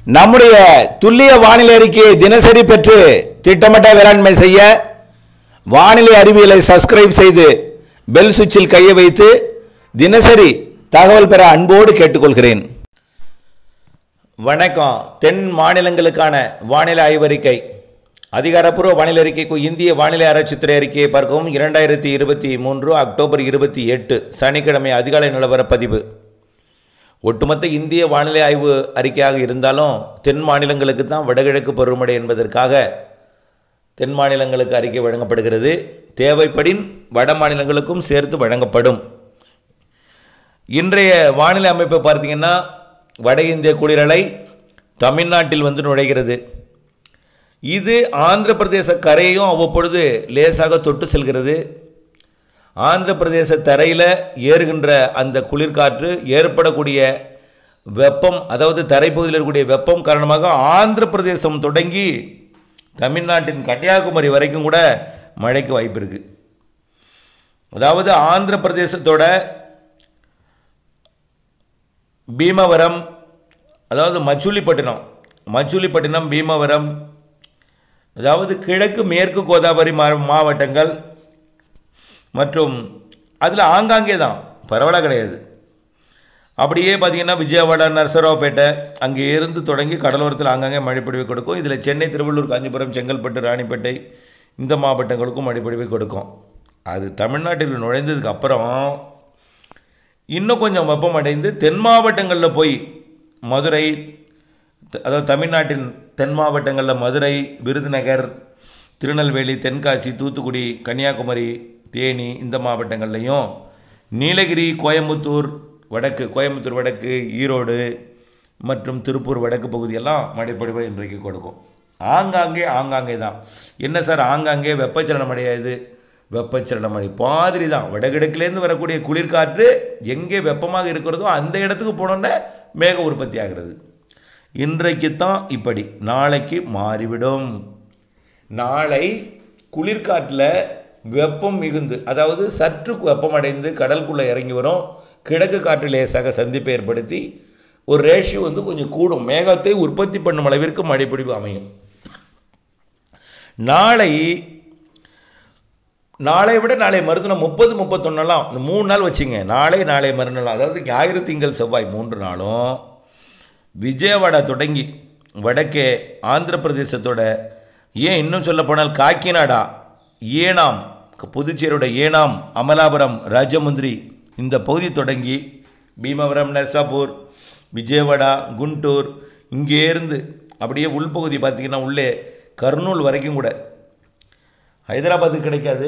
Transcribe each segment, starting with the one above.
நம்முடைய துல்லிய வானிலை அறிக்கையை தினசரி பெற்று திட்டமிட்ட வேளாண்மை செய்ய வானிலை அறிவியலை சப்ஸ்கிரைப் செய்து பெல் சுவிட்சில் கையை வைத்து தினசரி தகவல் பெற அன்போடு கேட்டுக்கொள்கிறேன் வணக்கம் தென் மாநிலங்களுக்கான வானிலை ஆய்வறிக்கை அதிகாரப்பூர்வ வானிலை அறிக்கைக்கு இந்திய வானிலை ஆராய்ச்சித்துறை அறிக்கையை பார்க்கவும் இரண்டாயிரத்தி இருபத்தி மூன்று அக்டோபர் இருபத்தி எட்டு சனிக்கிழமை அதிகாலை நிலவர பதிவு ஒட்டுமொத்த இந்திய வானிலை ஆய்வு அறிக்கையாக இருந்தாலும் தென் மாநிலங்களுக்கு தான் வடகிழக்கு பருவமழை என்பதற்காக தென் மாநிலங்களுக்கு அறிக்கை வழங்கப்படுகிறது தேவைப்படின் வட மாநிலங்களுக்கும் சேர்த்து வழங்கப்படும் இன்றைய வானிலை அமைப்பை பார்த்தீங்கன்னா வட இந்திய குளிரலை தமிழ்நாட்டில் வந்து நுழைகிறது இது ஆந்திர பிரதேச கரையையும் அவ்வப்பொழுது லேசாக தொட்டு செல்கிறது ஆந்திர பிரதேச தரையில் ஏறுகின்ற அந்த குளிர்காற்று ஏற்படக்கூடிய வெப்பம் அதாவது தரைப்பகுதியில் இருக்கக்கூடிய வெப்பம் காரணமாக ஆந்திர பிரதேசம் தொடங்கி தமிழ்நாட்டின் கன்னியாகுமரி வரைக்கும் கூட மழைக்கு வாய்ப்பு இருக்குது அதாவது ஆந்திர பிரதேசத்தோட பீமவரம் அதாவது மச்சூலிப்பட்டினம் மச்சூலிப்பட்டினம் பீமவரம் அதாவது கிழக்கு மேற்கு கோதாவரி மா மாவட்டங்கள் மற்றும் அதில் ஆங்காங்கே தான் பரவலாக கிடையாது அப்படியே பார்த்தீங்கன்னா விஜயவாடா நரசராவுப்பேட்டை அங்கே இருந்து தொடங்கி கடலோரத்தில் ஆங்காங்கே மழைப்பொழிவை கொடுக்கும் இதில் சென்னை திருவள்ளூர் காஞ்சிபுரம் செங்கல்பட்டு ராணிப்பேட்டை இந்த மாவட்டங்களுக்கும் மழைப்பொழிவை கொடுக்கும் அது தமிழ்நாட்டில் நுழைந்ததுக்கு அப்புறம் இன்னும் கொஞ்சம் வெப்பமடைந்து தென் மாவட்டங்களில் போய் மதுரை த- அதாவது தமிழ்நாட்டின் தென் மாவட்டங்களில் மதுரை விருதுநகர் திருநெல்வேலி தென்காசி தூத்துக்குடி கன்னியாகுமரி தேனி இந்த மாவட்டங்கள்லையும் நீலகிரி கோயம்புத்தூர் வடக்கு கோயம்புத்தூர் வடக்கு ஈரோடு மற்றும் திருப்பூர் வடக்கு பகுதியெல்லாம் மழைப்பொழிவை இன்றைக்கு கொடுக்கும் ஆங்காங்கே ஆங்காங்கே தான் என்ன சார் ஆங்காங்கே வெப்பச்சலன மழையாது வெப்பச்சலன மழை பாதிரி தான் வடகிழக்கிலேருந்து வரக்கூடிய குளிர்காற்று எங்கே வெப்பமாக இருக்கிறதோ அந்த இடத்துக்கு போனோன்னே மேக உற்பத்தி ஆகிறது இன்றைக்கு தான் இப்படி நாளைக்கு மாறிவிடும் நாளை குளிர்காற்றில் வெப்பம் மிகுந்து அதாவது சற்று வெப்பமடைந்து கடலுக்குள்ளே இறங்கி வரும் கிழக்கு காற்று லேசாக சந்திப்பை ஏற்படுத்தி ஒரு ரேஷியோ வந்து கொஞ்சம் கூடும் மேகத்தை உற்பத்தி பண்ணும் அளவிற்கு மழைப்பொழிவு அமையும் நாளை நாளை விட நாளை மறுதினம் முப்பது முப்பத்தொன்னெல்லாம் இந்த மூணு நாள் வச்சுங்க நாளை நாளை மறுநாள் அதாவது ஞாயிறு திங்கள் செவ்வாய் மூன்று நாளும் விஜயவாடா தொடங்கி வடக்கே ஆந்திர பிரதேசத்தோட ஏன் இன்னும் சொல்ல போனால் காக்கிநாடா ஏனாம் புதுச்சேரியோட ஏனாம் அமலாபுரம் ராஜமுந்திரி இந்த பகுதி தொடங்கி பீமவரம் நர்சாப்பூர் விஜயவாடா குண்டூர் இங்கேருந்து அப்படியே உள்பகுதி பார்த்திங்கன்னா உள்ளே கர்னூல் வரைக்கும் கூட ஹைதராபாத்துக்கு கிடைக்காது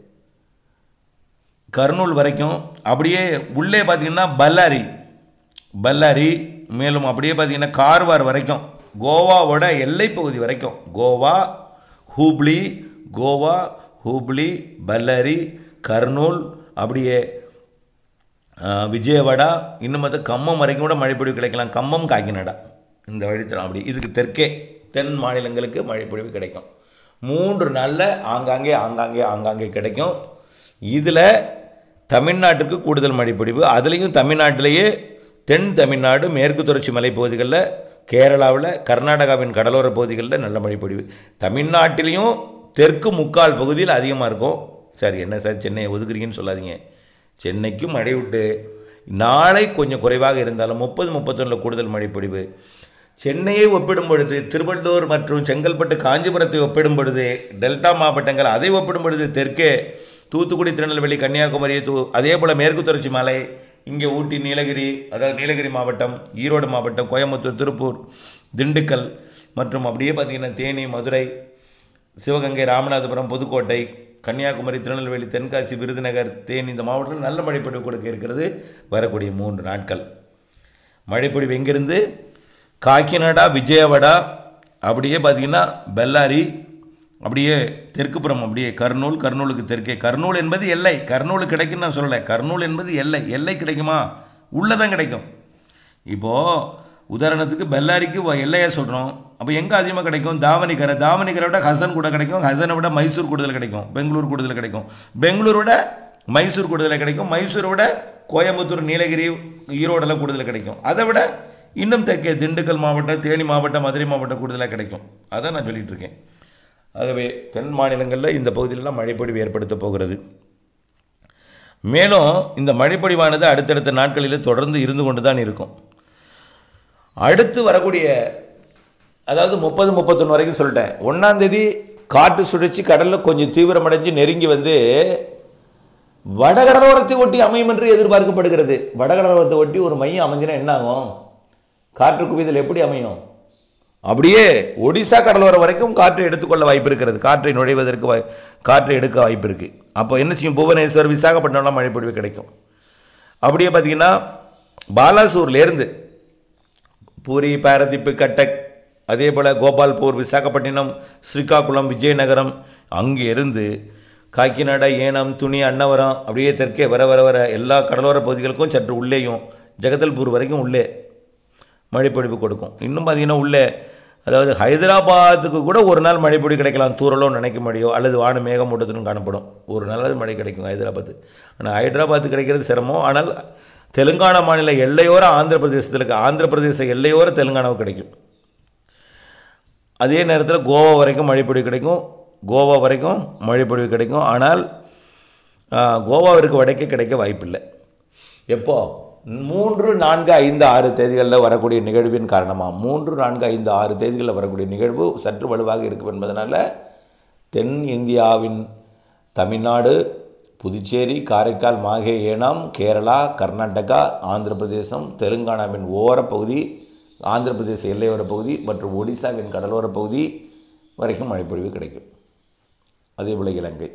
கர்னூல் வரைக்கும் அப்படியே உள்ளே பார்த்தீங்கன்னா பல்லாரி பல்லாரி மேலும் அப்படியே பார்த்தீங்கன்னா கார்வார் வரைக்கும் கோவாவோட எல்லைப் பகுதி வரைக்கும் கோவா ஹூப்ளி கோவா ஹூப்ளி பல்லாரி கர்னூல் அப்படியே ஆ, விஜயவாடா இன்னும் மற்ற கம்மம் வரைக்கும் கூட மழைப்பொழிவு கிடைக்கலாம் கம்மம் காக்கிநாடா இந்த வழித்தடம் அப்படி இதுக்கு தெற்கே தென் மாநிலங்களுக்கு மழைப்பொழிவு கிடைக்கும் மூன்று நாளில் ஆங்காங்கே ஆங்காங்கே ஆங்காங்கே கிடைக்கும் இதில் தமிழ்நாட்டுக்கு கூடுதல் மழைப்பொழிவு அதுலேயும் தமிழ்நாட்டிலேயே தென் தமிழ்நாடு மேற்கு தொடர்ச்சி மலைப்பகுதிகளில் கேரளாவில் கர்நாடகாவின் கடலோர பகுதிகளில் நல்ல மழைப்பொழிவு தமிழ்நாட்டிலையும் தெற்கு முக்கால் பகுதியில் அதிகமாக இருக்கும் சரி என்ன சார் சென்னையை ஒதுக்குறீங்கன்னு சொல்லாதீங்க சென்னைக்கும் மழை விட்டு நாளை கொஞ்சம் குறைவாக இருந்தாலும் முப்பது முப்பத்தொன்னில் கூடுதல் மழைப்பொழிவு சென்னையை ஒப்பிடும் பொழுது திருவள்ளூர் மற்றும் செங்கல்பட்டு காஞ்சிபுரத்தை ஒப்பிடும் பொழுது டெல்டா மாவட்டங்கள் அதை ஒப்பிடும் பொழுது தெற்கே தூத்துக்குடி திருநெல்வேலி கன்னியாகுமரி தூ அதே போல் மேற்கு தொடர்ச்சி மலை இங்கே ஊட்டி நீலகிரி அதாவது நீலகிரி மாவட்டம் ஈரோடு மாவட்டம் கோயம்புத்தூர் திருப்பூர் திண்டுக்கல் மற்றும் அப்படியே பார்த்திங்கன்னா தேனி மதுரை சிவகங்கை ராமநாதபுரம் புதுக்கோட்டை கன்னியாகுமரி திருநெல்வேலி தென்காசி விருதுநகர் தேனி இந்த மாவட்டத்தில் நல்ல மழைப்பொழிவு கொடுக்க இருக்கிறது வரக்கூடிய மூன்று நாட்கள் மழைப்பொழிவு எங்கிருந்து காக்கிநாடா விஜயவாடா அப்படியே பார்த்தீங்கன்னா பெல்லாரி அப்படியே தெற்குப்புறம் அப்படியே கர்னூல் கர்னூலுக்கு தெற்கே கர்னூல் என்பது எல்லை கர்னூல் கிடைக்குன்னு நான் சொல்லலை கர்னூல் என்பது எல்லை எல்லை கிடைக்குமா உள்ளே தான் கிடைக்கும் இப்போது உதாரணத்துக்கு பெல்லாரிக்கு வ- எல்லையை சொல்கிறோம் அப்போ எங்கே அதிகமாக கிடைக்கும் தாவணிக்கரை தாவணிக்கரை விட ஹசன் கூட கிடைக்கும் ஹசனை விட மைசூர் கூடுதல் கிடைக்கும் பெங்களூர் கூடுதல் கிடைக்கும் பெங்களூர் விட மைசூர் கூடுதல் கிடைக்கும் மைசூரை விட கோயம்புத்தூர் நீலகிரி ஈரோடெல்லாம் கூடுதல் கிடைக்கும் அதை விட இன்னும் தெற்கே திண்டுக்கல் மாவட்டம் தேனி மாவட்டம் மதுரை மாவட்டம் கூடுதலாக கிடைக்கும் அதான் நான் சொல்லிட்டு இருக்கேன் ஆகவே தென் மாநிலங்களில் இந்த பகுதியிலலாம் மழைப்பொழிவு ஏற்படுத்த போகிறது மேலும் இந்த மழைப்பொழிவானது அடுத்தடுத்த நாட்களில் தொடர்ந்து இருந்து கொண்டு தான் இருக்கும் அடுத்து வரக்கூடிய அதாவது முப்பது முப்பத்தொன்று வரைக்கும் சொல்லிட்டேன் ஒன்றாந்தேதி காற்று சுழற்சி கடலில் கொஞ்சம் தீவிரமடைஞ்சு நெருங்கி வந்து வடகடலோரத்தை ஒட்டி அமையும் என்று எதிர்பார்க்கப்படுகிறது வடகடலோரத்தை ஒட்டி ஒரு மையம் அமைஞ்சுனா என்ன ஆகும் காற்று குவிதல் எப்படி அமையும் அப்படியே ஒடிசா கடலோரம் வரைக்கும் காற்றை எடுத்துக்கொள்ள வாய்ப்பு இருக்கிறது காற்றை நுழைவதற்கு வாய் காற்றை எடுக்க வாய்ப்பு இருக்குது அப்போ என்ன செய்யும் புவனேஸ்வர் விசாகப்பட்டினம்லாம் மழைப்பொழிவு கிடைக்கும் அப்படியே பார்த்தீங்கன்னா பாலாசூர்லேருந்து பூரி பாரதீப்பு கட்டக் அதே போல் கோபால்பூர் விசாகப்பட்டினம் ஸ்ரீகாகுளம் விஜயநகரம் அங்கே இருந்து காக்கிநாடா ஏனம் துணி அன்னவரம் அப்படியே தெற்கே வர வர வர எல்லா கடலோர பகுதிகளுக்கும் சற்று உள்ளேயும் ஜெகதல்பூர் வரைக்கும் உள்ளே மழைப்பொழிவு கொடுக்கும் இன்னும் பார்த்தீங்கன்னா உள்ளே அதாவது ஹைதராபாத்துக்கு கூட ஒரு நாள் மழைப்பொழிவு கிடைக்கலாம் தூரலோ நினைக்க முடியும் அல்லது வான மேகமூட்டத்துடன் காணப்படும் ஒரு நாளாவது மழை கிடைக்கும் ஹைதராபாத்து ஆனால் ஹைதராபாத்து கிடைக்கிறது சிரமம் ஆனால் தெலுங்கானா மாநில எல்லையோர ஆந்திர பிரதேசத்தில் இருக்க ஆந்திர பிரதேச எல்லையோர தெலுங்கானாவுக்கு கிடைக்கும் அதே நேரத்தில் கோவா வரைக்கும் மழைப்பொழிவு கிடைக்கும் கோவா வரைக்கும் மழைப்பொழிவு கிடைக்கும் ஆனால் ஆ, கோவாவிற்கு வடக்கே கிடைக்க வாய்ப்பில்லை எப்போ மூன்று நான்கு ஐந்து ஆறு தேதிகளில் வரக்கூடிய நிகழ்வின் காரணமாக மூன்று நான்கு ஐந்து ஆறு தேதிகளில் வரக்கூடிய நிகழ்வு சற்று வலுவாக இருக்கும் என்பதனால தென் இந்தியாவின் தமிழ்நாடு புதுச்சேரி காரைக்கால் மாஹே ஏனாம் கேரளா கர்நாடகா ஆந்திர பிரதேசம் தெலுங்கானாவின் ஓரப்பகுதி ஆந்திர பிரதேச எல்லையோர பகுதி மற்றும் ஒடிசாவின் கடலோர பகுதி வரைக்கும் மழைப்பொழிவு கிடைக்கும் அதேபோல் இலங்கை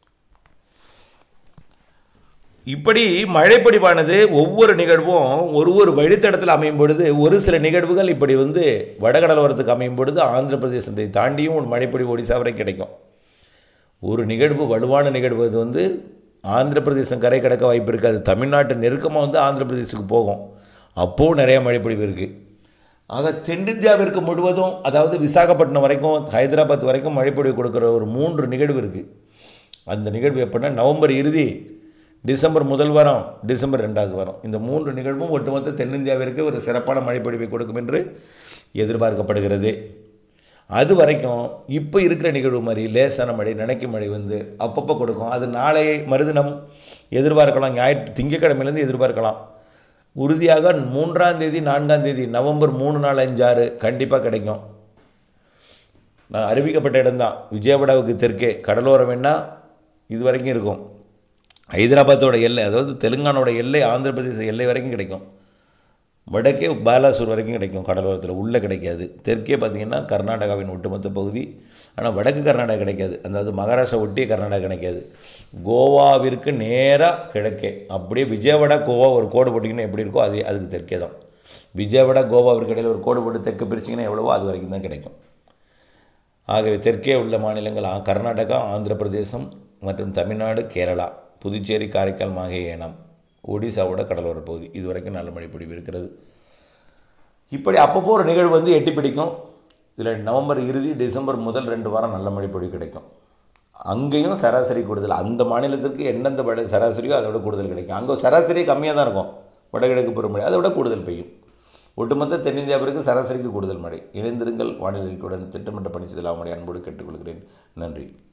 இப்படி மழைப்பொழிவானது ஒவ்வொரு நிகழ்வும் ஒரு ஒரு வழித்தடத்தில் அமையும் பொழுது ஒரு சில நிகழ்வுகள் இப்படி வந்து வடகடலோரத்துக்கு அமையும் பொழுது ஆந்திர பிரதேசத்தை தாண்டியும் ஒரு மழைப்பொழிவு ஒடிசா வரை கிடைக்கும் ஒரு நிகழ்வு வலுவான நிகழ்வு அது வந்து ஆந்திர பிரதேசம் கரை கடக்க வாய்ப்பு இருக்காது தமிழ்நாட்டு நெருக்கமாக வந்து ஆந்திர பிரதேசத்துக்கு போகும் அப்போவும் நிறைய மழைப்பொழிவு இருக்குது ஆக தென்னிந்தியாவிற்கு முழுவதும் அதாவது விசாகப்பட்டினம் வரைக்கும் ஹைதராபாத் வரைக்கும் மழைப்பொழிவு கொடுக்குற ஒரு மூன்று நிகழ்வு இருக்குது அந்த நிகழ்வு எப்படின்னா நவம்பர் இறுதி டிசம்பர் முதல் வாரம் டிசம்பர் ரெண்டாவது வாரம் இந்த மூன்று நிகழ்வும் ஒட்டுமொத்த தென்னிந்தியாவிற்கு ஒரு சிறப்பான மழைப்பொழிவை கொடுக்கும் என்று எதிர்பார்க்கப்படுகிறது அது வரைக்கும் இப்போ இருக்கிற நிகழ்வு மாதிரி லேசான மழை நினைக்கும் மழை வந்து அப்பப்போ கொடுக்கும் அது நாளை மறுதினம் எதிர்பார்க்கலாம் ஞாயிற்று திங்கக்கிழமையிலேருந்து எதிர்பார்க்கலாம் உறுதியாக மூன்றாம் தேதி நான்காம் தேதி நவம்பர் மூணு நாலு அஞ்சு ஆறு கண்டிப்பாக கிடைக்கும் நான் அறிவிக்கப்பட்ட இடம்தான் விஜயவாடாவுக்கு தெற்கே கடலோரம் வேணால் இது வரைக்கும் இருக்கும் ஹைதராபாத்தோட எல்லை அதாவது தெலுங்கானாவோட எல்லை ஆந்திர பிரதேச எல்லை வரைக்கும் கிடைக்கும் வடக்கே பாலாசூர் வரைக்கும் கிடைக்கும் கடலோரத்தில் உள்ளே கிடைக்காது தெற்கே பார்த்திங்கன்னா கர்நாடகாவின் ஒட்டுமொத்த பகுதி ஆனால் வடக்கு கர்நாடகா கிடைக்காது அதாவது மகாராஷ்டிரா ஒட்டிய கர்நாடகா கிடைக்காது கோவாவிற்கு நேராக கிழக்கே அப்படியே விஜயவாடா கோவா ஒரு கோடு போட்டிங்கன்னா எப்படி இருக்கோ அது அதுக்கு தெற்கே தான் விஜயவாடா கோவாவிற்கு இடையில் ஒரு கோடு போட்டு தெற்கு பிரிச்சிங்கன்னா எவ்வளவோ அது வரைக்கும் தான் கிடைக்கும் ஆகவே தெற்கே உள்ள மாநிலங்கள் ஆ- கர்நாடகா ஆந்திர பிரதேசம் மற்றும் தமிழ்நாடு கேரளா புதுச்சேரி காரைக்கால் மாஹே ஏனாம் ஒடிசாவோட கடலோர பகுதி இது வரைக்கும் நல்ல மழை பொழிவு இருக்கிறது இப்படி அப்பப்போ ஒரு நிகழ்வு வந்து எட்டி பிடிக்கும் இதில் நவம்பர் இறுதி டிசம்பர் முதல் ரெண்டு வாரம் நல்ல மழை பொழிவு கிடைக்கும் அங்கேயும் சராசரி கூடுதல் அந்த மாநிலத்திற்கு எந்தெந்த மழை சராசரியோ அதை விட கூடுதல் கிடைக்கும் அங்கே சராசரி கம்மியாக தான் இருக்கும் வடகிழக்கு பருவமழை அதை விட கூடுதல் பெய்யும் ஒட்டுமொத்த தென்னிந்தியாவிற்கு சராசரிக்கு கூடுதல் மழை இணைந்திருங்கள் வானிலைக்குடன் திட்டமிட்ட பணி செய்தல் அவனுடைய அன்போடு கேட்டுக்கொள்கிறேன் நன்றி